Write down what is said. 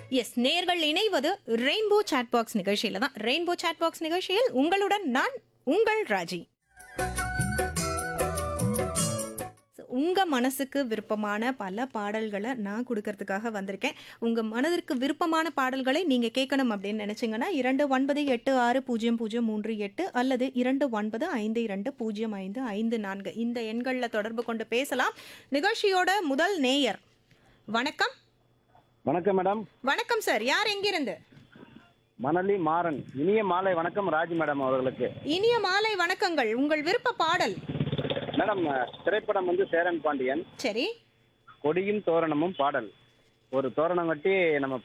S நேர்கள் இணைவது rainbow chat box நிகழ்ச்சியில தான் ரெயின்போ சாட் பாக்ஸ் நிகழ்ச்சியில் உங்களுடன் நான் உங்கள் ராஜி So, உங்க மனசுக்கு விருப்பமான பல பாடல்களை நான் கொடுக்கறதுக்காக வந்திருக்கேன் உங்க மனதிற்கு விருப்பமான பாடல்களை நீங்க கேட்கணும் அப்படின்னு நினைச்சீங்கன்னா இரண்டு ஒன்பது எட்டு ஆறு பூஜ்ஜியம் பூஜ்ஜியம் மூன்று எட்டு அல்லது இரண்டு ஒன்பது ஐந்து இரண்டு பூஜ்ஜியம் ஐந்து ஐந்து நான்கு இந்த எண்களில் தொடர்பு கொண்டு பேசலாம் நிகழ்ச்சியோட முதல் நேயர் வணக்கம் வணக்கம் மேடம் வணக்கம் சார் யார் எங்கிருந்து மணலி மாறன் இனிய மாலை வணக்கம் ராஜ் மேடம் அவர்களுக்கு இனிய மாலை வணக்கங்கள் உங்கள் விருப்ப பாடல் மேடம் திரைப்படம் வந்து சேரன் பாண்டியன் சரி கொடியும் தோரணமும் பாடல் ஒரு தோரணம் கட்டி நம்ம